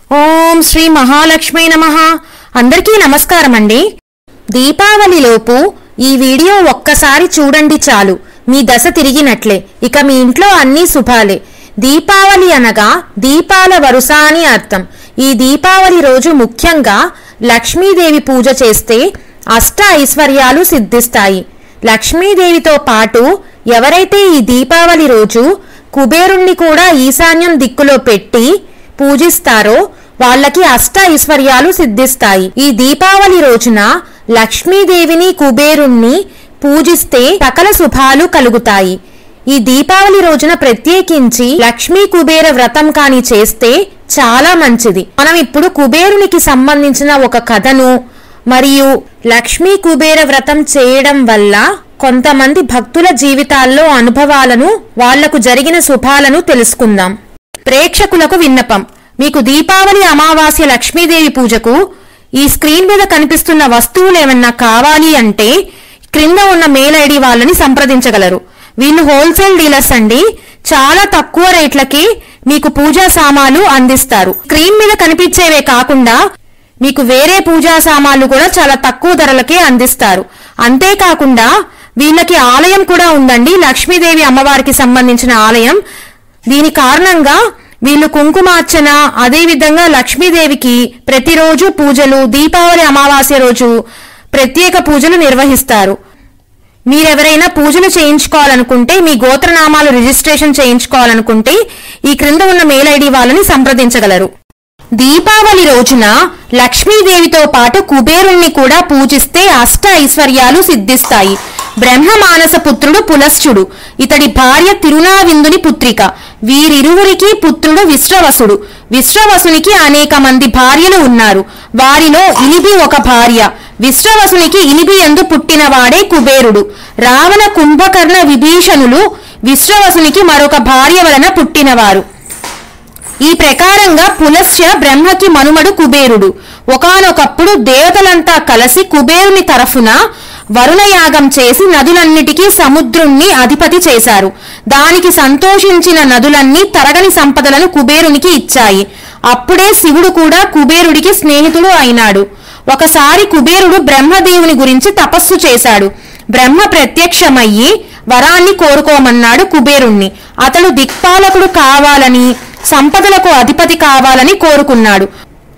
ఓం శ్రీ మహాలక్ష్మి నమ అందరికీ నమస్కారం అండి దీపావళిలోపు ఈ వీడియో ఒక్కసారి చూడండి చాలు మీ దశ తిరిగినట్లే ఇక మీ ఇంట్లో అన్నీ శుభాలే దీపావళి అనగా దీపాల వరుస అని అర్థం ఈ దీపావళి రోజు ముఖ్యంగా లక్ష్మీదేవి పూజ చేస్తే అష్ట ఐశ్వర్యాలు సిద్ధిస్తాయి లక్ష్మీదేవితో పాటు ఎవరైతే ఈ దీపావళి రోజు కుబేరుణ్ణి కూడా ఈశాన్యం దిక్కులో పెట్టి పూజిస్తారో వాళ్ళకి అష్ట ఐశ్వర్యాలు సిద్ధిస్తాయి ఈ దీపావళి రోజున లక్ష్మీదేవిని కుబేరుణ్ణి పూజిస్తే సకల శుభాలు కలుగుతాయి ఈ దీపావళి రోజున ప్రత్యేకించి లక్ష్మీ కుబేర వ్రతం కాని చేస్తే చాలా మంచిది మనం ఇప్పుడు కుబేరునికి సంబంధించిన ఒక కథను మరియు లక్ష్మీ కుబేర వ్రతం చేయడం వల్ల కొంతమంది భక్తుల జీవితాల్లో అనుభవాలను వాళ్లకు జరిగిన శుభాలను తెలుసుకుందాం ప్రేక్షకులకు విన్నపం మీకు దీపావళి అమావాస్య లక్ష్మీదేవి పూజకు ఈ స్క్రీన్ మీద కనిపిస్తున్న వస్తువులు ఏమన్నా కావాలి అంటే క్రింద ఉన్న మెయిల్ ఐడి వాళ్ళని సంప్రదించగలరు వీళ్ళు హోల్సేల్ డీలర్స్ అండి చాలా తక్కువ రేట్లకి మీకు పూజా సామాన్లు అందిస్తారు స్క్రీన్ మీద కనిపించేవే కాకుండా మీకు వేరే పూజా సామాన్లు కూడా చాలా తక్కువ ధరలకే అందిస్తారు అంతేకాకుండా వీళ్ళకి ఆలయం కూడా ఉందండి లక్ష్మీదేవి అమ్మవారికి సంబంధించిన ఆలయం దీని కారణంగా వీళ్ళు కుంకుమార్చన అదేవిధంగా లక్ష్మీదేవికి ప్రతిరోజు పూజలు దీపావళి అమావాస్య రోజు ప్రత్యేక పూజలు నిర్వహిస్తారు మీరెవరైనా పూజలు చేయించుకోవాలనుకుంటే మీ గోత్రనామాలు రిజిస్ట్రేషన్ చేయించుకోవాలనుకుంటే ఈ క్రింద ఉన్న మెయిల్ ఐడి వాళ్ళని సంప్రదించగలరు దీపావళి రోజున లక్ష్మీదేవితో పాటు కుబేరుణ్ణి కూడా పూజిస్తే అష్ట ఐశ్వర్యాలు సిద్ధిస్తాయి బ్రహ్మ మానస పుత్రుడు పులశ్చుడు ఇతడి భార్య తిరునావిందుని పుత్రిక వీరిరువురికి పుత్రుడు విశ్రవసుడు విశ్రవసునికి అనేక మంది భార్యలు ఉన్నారు వారిలో ఇలిబి ఒక భార్య విశ్రవసునికి ఇలిబి ఎందు పుట్టినవాడే కుబేరుడు రావణ కుంభకర్ణ విభీషణులు విశ్రవసునికి మరొక భార్య వలన పుట్టినవారు ఈ ప్రకారంగా పులస్య బ్రహ్మకి మనుమడు కుబేరుడు ఒకానొకప్పుడు దేవతలంతా కలిసి కుబేరుని తరఫున వరుణయాగం చేసి నదులన్నిటికీ సముద్రుణ్ణి అధిపతి చేశారు దానికి సంతోషించిన నదులన్నీ తరగని సంపదలను కుబేరునికి ఇచ్చాయి అప్పుడే శివుడు కూడా కుబేరుడికి స్నేహితుడు అయినాడు ఒకసారి కుబేరుడు బ్రహ్మదేవుని గురించి తపస్సు చేశాడు బ్రహ్మ ప్రత్యక్షమయ్యి వరాన్ని కోరుకోమన్నాడు కుబేరుణ్ణి అతడు దిక్పాలకుడు కావాలని సంపదలకు అధిపతి కావాలని కోరుకున్నాడు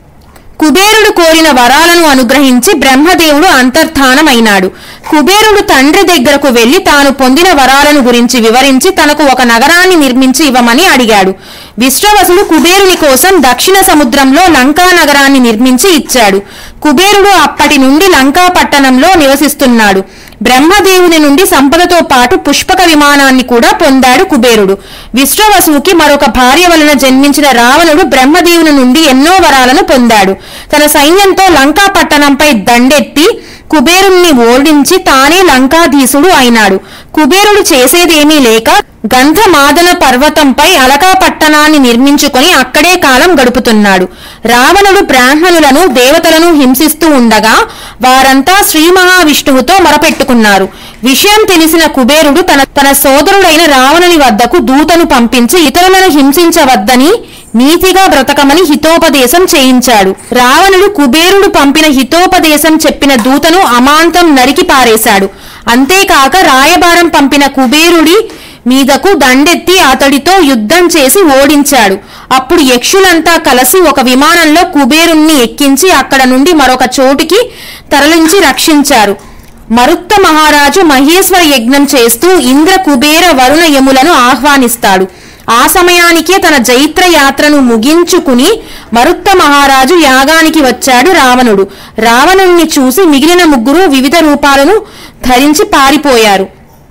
కుబేరుడు కోరిన వరాలను అనుగ్రహించి బ్రహ్మదేవుడు అంతర్ధానమైనాడు కుబేరుడు తండ్రి దగ్గరకు వెళ్లి తాను పొందిన వరాలను గురించి వివరించి తనకు ఒక నగరాన్ని నిర్మించి ఇవ్వమని అడిగాడు విశ్వవసుడు కుబేరుని కోసం దక్షిణ సముద్రంలో లంకా నగరాన్ని నిర్మించి ఇచ్చాడు కుబేరుడు అప్పటి నుండి లంకా పట్టణంలో నివసిస్తున్నాడు బ్రహ్మదేవుని నుండి సంపదతో పాటు పుష్పక విమానాన్ని కూడా పొందాడు కుబేరుడు విశ్వవసువుకి మరొక భార్య వలన జన్మించిన రావణుడు బ్రహ్మదేవుని నుండి ఎన్నో వరాలను పొందాడు తన సైన్యంతో లంకా పట్టణంపై దండెత్తి కుబేరుణ్ణి ఓడించి తానే లంకాధీసుడు అయినాడు కుబేరుడు చేసేదేమీ లేక గంధమాదన పర్వతంపై అలకా పట్టణాన్ని నిర్మించుకొని అక్కడే కాలం గడుపుతున్నాడు రావణుడు బ్రాహ్మణులను దేవతలను హింసిస్తూ ఉండగా వారంతా శ్రీ మహావిష్ణువుతో మొరపెట్టుకున్నారు విషయం తెలిసిన కుబేరుడు తన తన సోదరుడైన రావణుని వద్దకు దూతను పంపించి ఇతరులను హింసించవద్దని నీతిగా బ్రతకమని హితోపదేశం చేయించాడు రావణుడు కుబేరుడు పంపిన హితోపదేశం చెప్పిన దూతను అమాంతం నరికి పారేశాడు అంతేకాక రాయబారం పంపిన కుబేరుడి మీదకు దండెత్తి అతడితో యుద్ధం చేసి ఓడించాడు అప్పుడు యక్షులంతా కలిసి ఒక విమానంలో కుబేరుణ్ణి ఎక్కించి అక్కడ నుండి మరొక చోటికి తరలించి రక్షించారు మరుత్త మహారాజు మహేశ్వర యజ్ఞం చేస్తూ ఇంద్ర కుబేర వరుణ యములను ఆహ్వానిస్తాడు ఆ సమయానికే తన జైత్ర యాత్రను ముగించుకుని మరుత్త మహారాజు యాగానికి వచ్చాడు రావణుడు రావణుణ్ణి చూసి మిగిలిన ముగ్గురు వివిధ రూపాలను ధరించి పారిపోయారు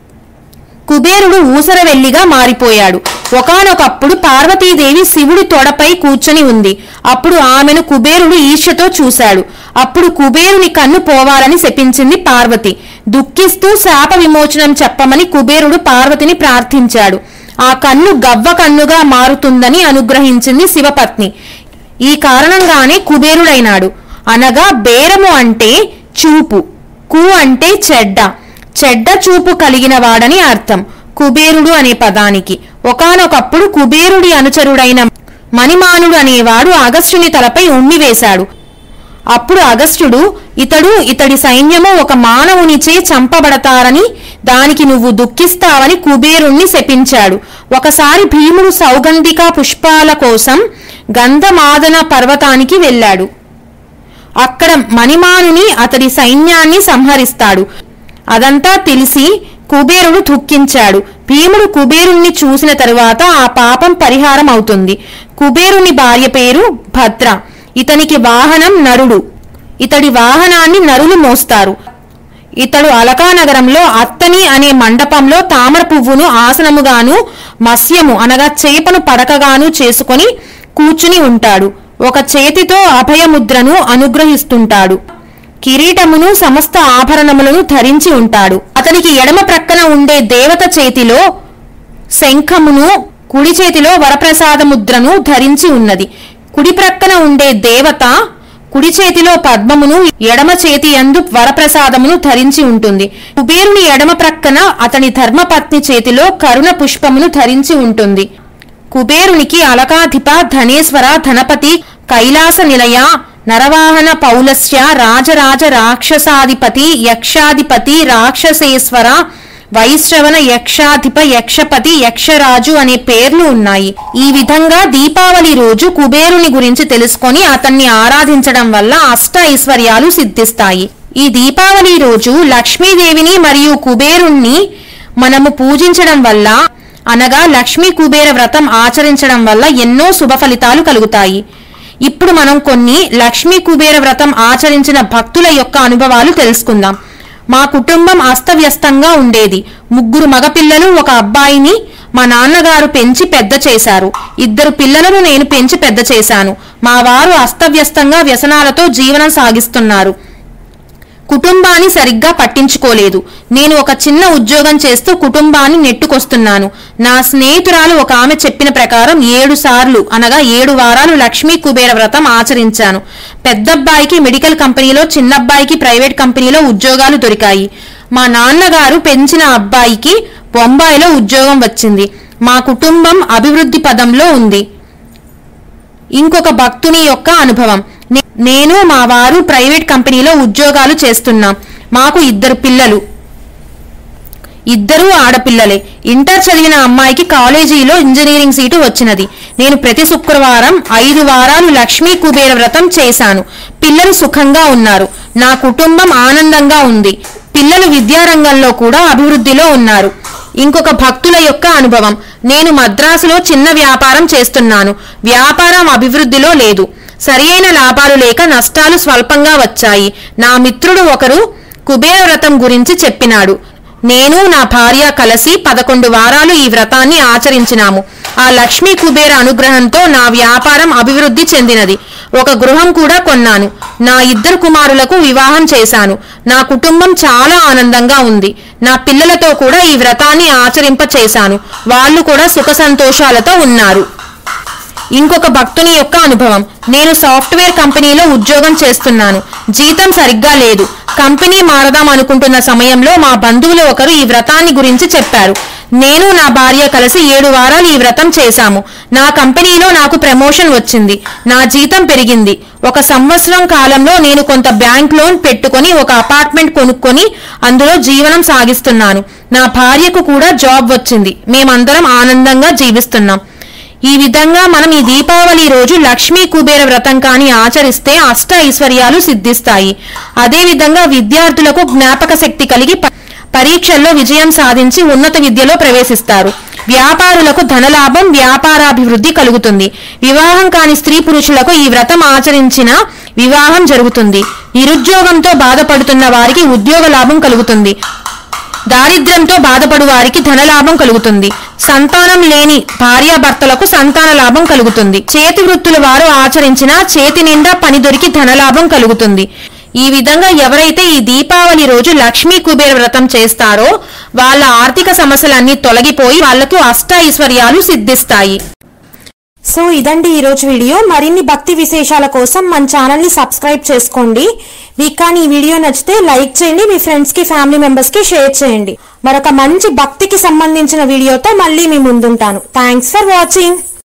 కుబేరుడు ఊసరవెల్లిగా మారిపోయాడు ఒకానొకప్పుడు పార్వతీదేవి శివుడి తొడపై కూర్చొని ఉంది అప్పుడు ఆమెను కుబేరుడు ఈర్ష్యతో చూశాడు అప్పుడు కుబేరుని కన్ను పోవాలని శపించింది పార్వతి దుఃఖిస్తూ శాప విమోచనం చెప్పమని కుబేరుడు పార్వతిని ప్రార్థించాడు ఆ కన్ను గవ్వ కన్నుగా మారుతుందని అనుగ్రహించింది శివపత్ని ఈ కారణంగానే కుబేరుడైనాడు అనగా బేరము అంటే చూపు కు అంటే చెడ్డ చెడ్డ చూపు కలిగిన వాడని అర్థం కుబేరుడు అనే పదానికి ఒకానొకప్పుడు కుబేరుడి అనుచరుడైన మణిమానుడు అనేవాడు అగస్త్యుని తలపై ఉమ్మి వేశాడు అప్పుడు అగస్త్యుడు ఇతడు ఇతడి సైన్యము ఒక మానవునిచే చంపబడతారని దానికి నువ్వు దుఃఖిస్తావని కుబేరుణ్ణి శపించాడు ఒకసారి భీముడు సౌగంధిక పుష్పాల కోసం గంధమాదన పర్వతానికి వెళ్ళాడు అక్కడ మణిమానుని అతడి సైన్యాన్ని సంహరిస్తాడు అదంతా తెలిసి కుబేరుడు దుఃఖించాడు భీముడు కుబేరుణ్ణి చూసిన తరువాత ఆ పాపం పరిహారం అవుతుంది కుబేరుని భార్య పేరు భద్ర ఇతనికి వాహనం నరుడు ఇతడి వాహనాన్ని నరులు మోస్తారు ఇతడు అలకానగరంలో అత్తని అనే మండపంలో తామర పువ్వును ఆసనముగాను మత్స్యము అనగా చేపను పడకగాను చేసుకొని కూర్చుని ఉంటాడు ఒక చేతితో అభయముద్రను అనుగ్రహిస్తుంటాడు కిరీటమును సమస్త ఆభరణములను ధరించి ఉంటాడు అతనికి ఎడమ ప్రక్కన ఉండే దేవత చేతిలో శంఖమును కుడి చేతిలో వరప్రసాద ముద్రను ధరించి ఉన్నది కుడి ప్రక్కన ఉండే దేవత కుడి చేతిలో పద్మమును ఎడమ చేతి యందు వరప్రసాదమును ధరించి ఉంటుంది కుబేరుని ఎడమ ప్రక్కన అతని ధర్మపత్ని చేతిలో కరుణ పుష్పమును ధరించి ఉంటుంది కుబేరునికి అలకాధిప ధనేశ్వర ధనపతి కైలాస నిలయ నరవాహన పౌలస్య రాజరాజ రాక్షసాధిపతి యక్షాధిపతి రాక్షసేశ్వర వైశ్రవణ యక్షాధిప యక్షపతి యక్షరాజు అనే పేర్లు ఉన్నాయి ఈ విధంగా దీపావళి రోజు కుబేరుని గురించి తెలుసుకొని అతన్ని ఆరాధించడం వల్ల అష్ట ఐశ్వర్యాలు సిద్ధిస్తాయి ఈ దీపావళి రోజు లక్ష్మీదేవిని మరియు కుబేరుణ్ణి మనము పూజించడం వల్ల అనగా లక్ష్మీ కుబేర వ్రతం ఆచరించడం వల్ల ఎన్నో శుభ ఫలితాలు కలుగుతాయి ఇప్పుడు మనం కొన్ని లక్ష్మీ కుబేర వ్రతం ఆచరించిన భక్తుల యొక్క అనుభవాలు తెలుసుకుందాం మా కుటుంబం అస్తవ్యస్తంగా ఉండేది ముగ్గురు మగపిల్లలు ఒక అబ్బాయిని మా నాన్నగారు పెంచి పెద్ద చేశారు ఇద్దరు పిల్లలను నేను పెంచి పెద్ద చేశాను మా వారు అస్తవ్యస్తంగా వ్యసనాలతో జీవనం సాగిస్తున్నారు కుటుంబాన్ని సరిగ్గా పట్టించుకోలేదు నేను ఒక చిన్న ఉద్యోగం చేస్తూ కుటుంబాన్ని నెట్టుకొస్తున్నాను నా స్నేహితురాలు ఒక ఆమె చెప్పిన ప్రకారం ఏడు సార్లు అనగా ఏడు వారాలు లక్ష్మీ కుబేర వ్రతం ఆచరించాను పెద్దబ్బాయికి మెడికల్ కంపెనీలో చిన్నబ్బాయికి ప్రైవేట్ కంపెనీలో ఉద్యోగాలు దొరికాయి మా నాన్నగారు పెంచిన అబ్బాయికి బొంబాయిలో ఉద్యోగం వచ్చింది మా కుటుంబం అభివృద్ధి పదంలో ఉంది ఇంకొక భక్తుని యొక్క అనుభవం నే- నేను మా వారు ప్రైవేట్ కంపెనీలో ఉద్యోగాలు చేస్తున్నాం మాకు ఇద్దరు పిల్లలు ఇద్దరూ ఆడపిల్లలే ఇంటర్ చదివిన అమ్మాయికి కాలేజీలో ఇంజనీరింగ్ సీటు వచ్చినది నేను ప్రతి శుక్రవారం ఐదు వారాలు లక్ష్మీ కుబేర వ్రతం చేశాను పిల్లలు సుఖంగా ఉన్నారు నా కుటుంబం ఆనందంగా ఉంది పిల్లలు విద్యారంగంలో కూడా అభివృద్ధిలో ఉన్నారు ఇంకొక భక్తుల యొక్క అనుభవం నేను మద్రాసులో చిన్న వ్యాపారం చేస్తున్నాను వ్యాపారం అభివృద్ధిలో లేదు సరియైన లాభాలు లేక నష్టాలు స్వల్పంగా వచ్చాయి నా మిత్రుడు ఒకరు కుబేర వ్రతం గురించి చెప్పినాడు నేను నా భార్య కలిసి పదకొండు వారాలు ఈ వ్రతాన్ని ఆచరించినాము ఆ లక్ష్మీ కుబేర అనుగ్రహంతో నా వ్యాపారం అభివృద్ధి చెందినది ఒక గృహం కూడా కొన్నాను నా ఇద్దరు కుమారులకు వివాహం చేశాను నా కుటుంబం చాలా ఆనందంగా ఉంది నా పిల్లలతో కూడా ఈ వ్రతాన్ని ఆచరింప చేశాను వాళ్ళు కూడా సుఖ సంతోషాలతో ఉన్నారు ఇంకొక భక్తుని యొక్క అనుభవం నేను సాఫ్ట్వేర్ కంపెనీలో ఉద్యోగం చేస్తున్నాను జీతం సరిగ్గా లేదు కంపెనీ మారదాం అనుకుంటున్న సమయంలో మా బంధువులు ఒకరు ఈ వ్రతాన్ని గురించి చెప్పారు నేను నా భార్య కలిసి ఏడు వారాలు ఈ వ్రతం చేశాము నా కంపెనీలో నాకు ప్రమోషన్ వచ్చింది నా జీతం పెరిగింది ఒక సంవత్సరం కాలంలో నేను కొంత బ్యాంక్ లోన్ పెట్టుకొని ఒక అపార్ట్మెంట్ కొనుక్కొని అందులో జీవనం సాగిస్తున్నాను నా భార్యకు కూడా జాబ్ వచ్చింది మేమందరం ఆనందంగా జీవిస్తున్నాం ఈ విధంగా మనం ఈ దీపావళి రోజు లక్ష్మీ కుబేర వ్రతం కాని ఆచరిస్తే అష్ట ఐశ్వర్యాలు సిద్ధిస్తాయి అదే విధంగా విద్యార్థులకు జ్ఞాపక శక్తి కలిగి ప- పరీక్షల్లో విజయం సాధించి ఉన్నత విద్యలో ప్రవేశిస్తారు వ్యాపారులకు ధనలాభం వ్యాపారాభివృద్ధి కలుగుతుంది వివాహం కాని స్త్రీ పురుషులకు ఈ వ్రతం ఆచరించిన వివాహం జరుగుతుంది నిరుద్యోగంతో బాధపడుతున్న వారికి ఉద్యోగ లాభం కలుగుతుంది దారిద్ర్యంతో బాధపడు వారికి ధనలాభం కలుగుతుంది సంతానం లేని భార్యాభర్తలకు సంతాన లాభం కలుగుతుంది చేతి వృత్తుల వారు ఆచరించిన చేతి నిండా పని దొరికి ధనలాభం కలుగుతుంది ఈ విధంగా ఎవరైతే ఈ దీపావళి రోజు లక్ష్మీ కుబేర వ్రతం చేస్తారో వాళ్ళ ఆర్థిక సమస్యలన్నీ తొలగిపోయి వాళ్లకు అష్ట ఐశ్వర్యాలు సిద్ధిస్తాయి సో ఇదండి ఈరోజు వీడియో మరిన్ని భక్తి విశేషాల కోసం మన ఛానల్ ని సబ్స్క్రైబ్ చేసుకోండి మీకు కానీ ఈ వీడియో నచ్చితే లైక్ చేయండి మీ ఫ్రెండ్స్ కి ఫ్యామిలీ మెంబర్స్ కి షేర్ చేయండి మరొక మంచి భక్తికి సంబంధించిన వీడియోతో మళ్ళీ మీ ముందుంటాను థ్యాంక్స్ ఫర్ వాచింగ్